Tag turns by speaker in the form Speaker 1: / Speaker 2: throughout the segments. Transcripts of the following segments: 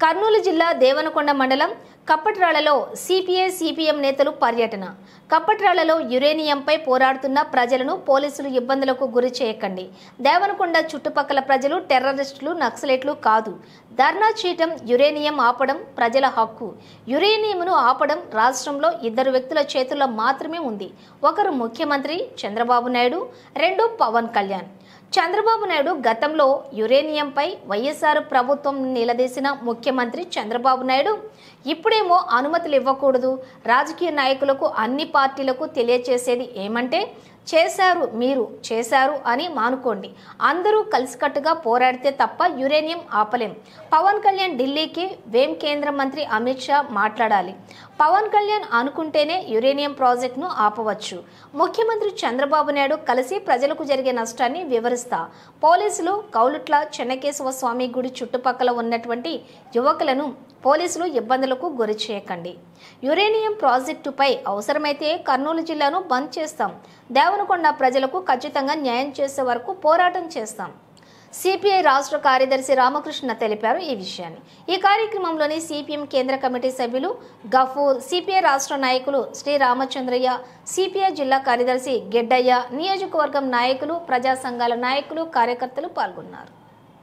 Speaker 1: కర్నూలు జిల్లా దేవనకొండ మండలం కప్పట్రాళ్లలో CPI CPM నేతలు పర్యటన కప్పట్రాళ్లలో యురేనియంపై పోరాడుతున్న ప్రజలను పోలీసులు ఇబ్బందులకు గురి చేయకండి దేవనకొండ చుట్టుపక్కల ప్రజలు టెర్రరిస్టులు నక్సలెట్లు కాదు ధర్నా చేయటం యురేనియం ఆపడం ప్రజల హక్కు యురేనియంను ఆపడం రాష్ట్రంలో ఇద్దరు వ్యక్తుల చేతుల్లో మాత్రమే ఉంది ఒకరు ముఖ్యమంత్రి చంద్రబాబు నాయుడు రెండు పవన్ కళ్యాణ్ చంద్రబాబు నాయుడు గతంలో యురేనియంపై వైఎస్ఆర్ ప్రభుత్వం నిలదీసిన ముఖ్యమంత్రి చంద్రబాబు నాయుడు ఇప్పుడేమో అనుమతులు ఇవ్వకూడదు రాజకీయ నాయకులకు అన్ని పార్టీలకు తెలియచేసేది ఏమంటే చేశారు మీరు చేశారు అని మానుకోండి అందరూ కలిసికట్టుగా పోరాడితే తప్ప యురేనియం ఆపలేం పవన్ కళ్యాణ్ ఢిల్లీకి వేం కేంద్ర మంత్రి అమిత్ షా మాట్లాడాలి పవన్ కళ్యాణ్ అనుకుంటేనే యురేనియం ప్రాజెక్టును ఆపవచ్చు ముఖ్యమంత్రి చంద్రబాబు నాయుడు కలిసి ప్రజలకు జరిగే నష్టాన్ని వివరిస్తా పోలీసులు కౌలుట్ల చెన్నకేశవ స్వామి గుడి చుట్టుపక్కల ఉన్నటువంటి యువకులను పోలీసులు ఇబ్బందులకు గురి చేయకండి యురేనియం ప్రాజెక్టుపై అవసరమైతే కర్నూలు జిల్లాను బంద్ చేస్తాం దేవనకొండ ప్రజలకు ఖచ్చితంగా న్యాయం చేసే వరకు పోరాటం చేస్తాం సిపిఐ రాష్ట్ర కార్యదర్శి రామకృష్ణ తెలిపారు ఈ విషయాన్ని ఈ కార్యక్రమంలోని సిపిఎం కేంద్ర కమిటీ సభ్యులు గఫూర్ సిపిఐ రాష్ట్ర నాయకులు శ్రీ రామచంద్రయ్య సిపిఐ జిల్లా కార్యదర్శి గెడ్డయ్య నియోజకవర్గం నాయకులు ప్రజా సంఘాల నాయకులు కార్యకర్తలు పాల్గొన్నారు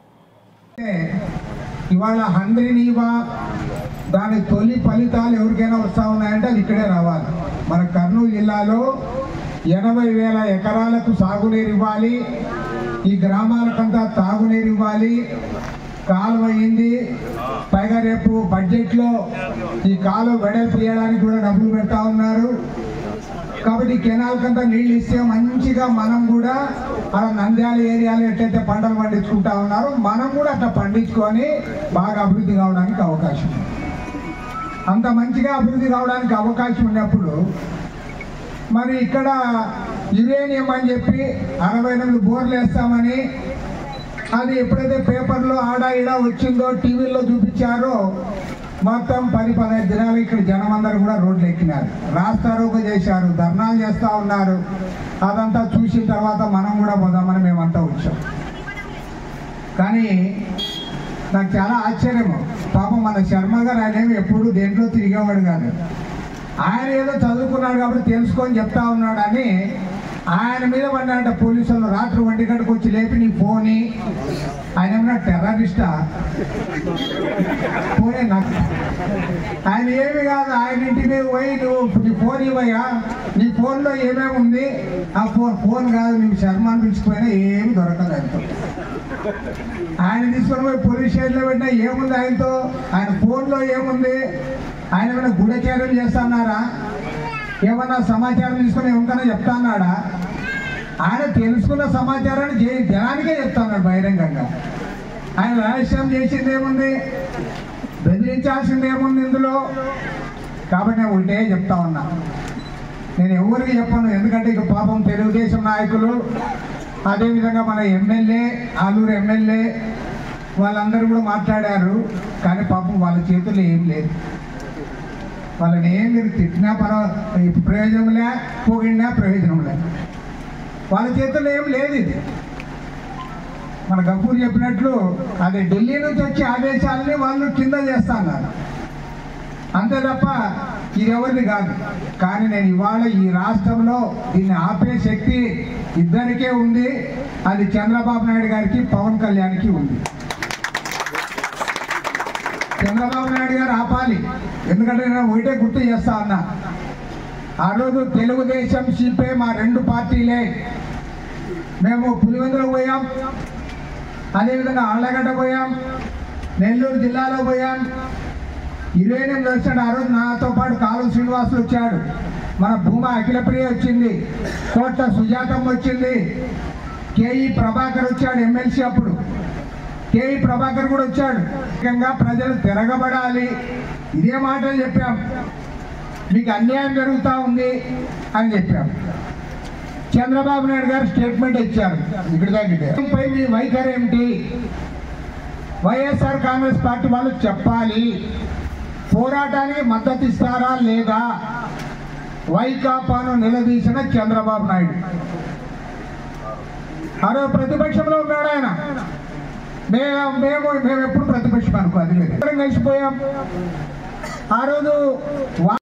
Speaker 2: ఇవాళ హండ్రీనీవా దాని తొలి ఫలితాలు ఎవరికైనా వస్తా ఉన్నాయంటే అది ఇక్కడే రావాలి మన కర్నూలు జిల్లాలో ఎనభై వేల ఎకరాలకు సాగునీరు ఇవ్వాలి ఈ గ్రామాలకంతా తాగునీరు ఇవ్వాలి కాలువ అయింది పైగా రేపు బడ్జెట్లో ఈ కాలువ వెడల్పు చేయడానికి కూడా డబ్బులు పెడతా ఉన్నారు కాబట్టి కెనాల్ కంతా నీళ్ళు ఇస్తే మంచిగా మనం కూడా అలా నంద్యాల ఏరియాలో ఎట్లయితే పంటలు పండించుకుంటా ఉన్నారో మనం కూడా అట్లా పండించుకొని బాగా అభివృద్ధి కావడానికి అవకాశం ఉంది. అంత మంచిగా అభివృద్ధి కావడానికి అవకాశం ఉన్నప్పుడు మరి ఇక్కడ యురేనియం అని చెప్పి అరవై ఎనిమిది బోర్లు వేస్తామని అది ఎప్పుడైతే పేపర్లో ఆడ ఈడ వచ్చిందో టీవీలో చూపించారో మొత్తం పది పదహైదు దినాలు ఇక్కడ జనం అందరూ కూడా రోడ్లు ఎక్కినారు రాస్తారోకో చేశారు ధర్నాలు చేస్తూ ఉన్నారు అదంతా చూసిన తర్వాత మనం కూడా పోదామని మేమంతా వచ్చాం కానీ నాకు చాలా ఆశ్చర్యము పాపం మన శర్మ గారు ఆయన ఏమి ఎప్పుడు దేంట్లో తిరిగేవాడు కాదు ఆయన ఏదో చదువుకున్నాడు కాబట్టి తెలుసుకొని చెప్తా ఉన్నాడని ఆయన మీద పడినట్ట పోలీసులు రాత్రి ఒంటి గంటకు వచ్చి లేపి నీ ఫోని ఆయన ఏమన్నా టెర్రరిస్టా ఫోనే నాకు ఆయన ఏమి కాదు ఆయన ఇంటి మీద పోయి నువ్వు నీ ఫోన్ ఇవ్వయా నీ ఫోన్లో ఏమేమి ఉంది ఆ ఫోన్ ఫోన్ కాదు నువ్వు శర్మాన్ని పిలిచిపోయినా ఏమి దొరకదు ఆయనతో ఆయన తీసుకొని పోయి పోలీస్ స్టేషన్లో పెట్టినా ఏముంది ఆయనతో ఆయన ఫోన్లో ఏముంది ఆయన ఏమైనా గూఢచారం చేస్తున్నారా ఏమన్నా సమాచారం తీసుకొని ఎవరికైనా చెప్తాన్నాడా ఆయన తెలుసుకున్న సమాచారాన్ని జే- జనానికే చెప్తున్నాడు బహిరంగంగా ఆయన రహస్యం చేసింది ఏముంది బెదిరించాల్సింది ఏముంది ఇందులో కాబట్టి నేను ఒకటే చెప్తా ఉన్నా నేను ఎవరికి చెప్పను ఎందుకంటే ఇక పాపం తెలుగుదేశం నాయకులు అదేవిధంగా మన ఎమ్మెల్యే ఆలూరు ఎమ్మెల్యే వాళ్ళందరూ కూడా మాట్లాడారు కానీ పాపం వాళ్ళ చేతుల్లో ఏం లేదు వాళ్ళని ఏం మీరు తిట్టినా పర్వ ప్రయోజనంలే పొగిడినా ప్రయోజనంలే వాళ్ళ చేతుల్లో ఏం లేదు ఇది మన గఫూర్ చెప్పినట్లు అది ఢిల్లీ నుంచి వచ్చే ఆదేశాలని వాళ్ళు కింద చేస్తున్నారు అంతే తప్ప ఇది ఎవరిది కాదు కానీ నేను ఇవాళ ఈ రాష్ట్రంలో దీన్ని ఆపే శక్తి ఇద్దరికే ఉంది అది చంద్రబాబు నాయుడు గారికి పవన్ కళ్యాణ్కి ఉంది చంద్రబాబు నాయుడు గారు ఆపాలి ఎందుకంటే నేను ఒకటే గుర్తు చేస్తా ఉన్నా ఆ రోజు తెలుగుదేశం సిపిఐ మా రెండు పార్టీలే మేము పులివెందులకు పోయాం అదేవిధంగా ఆళ్ళగడ్డ పోయాం నెల్లూరు జిల్లాలో పోయాం యురేనియం వచ్చాడు ఆ రోజు నాతో పాటు కాలు శ్రీనివాసులు వచ్చాడు మన భూమా అఖిలప్రియ వచ్చింది కోట్ల సుజాతమ్మ వచ్చింది కేఈ ప్రభాకర్ వచ్చాడు ఎమ్మెల్సీ అప్పుడు కేఈ ప్రభాకర్ కూడా వచ్చాడు ముఖ్యంగా ప్రజలు తిరగబడాలి ఇదే మాటలు చెప్పాం మీకు అన్యాయం జరుగుతూ ఉంది అని చెప్పాం చంద్రబాబు నాయుడు గారు స్టేట్మెంట్ ఇచ్చారు ఇక్కడ దాకా పై మీ వైఖరి ఏమిటి వైఎస్ఆర్ కాంగ్రెస్ పార్టీ వాళ్ళు చెప్పాలి పోరాటానికి మద్దతు ఇస్తారా లేదా వైకాపాను నిలదీసిన చంద్రబాబు నాయుడు మరో ప్రతిపక్షంలో ఉన్నాడు ఆయన మేము మేము మేము ఎప్పుడు ప్రతిపక్షం అనుకో అది లేదు ఇద్దరం కలిసిపోయాం ఆ రోజు వా-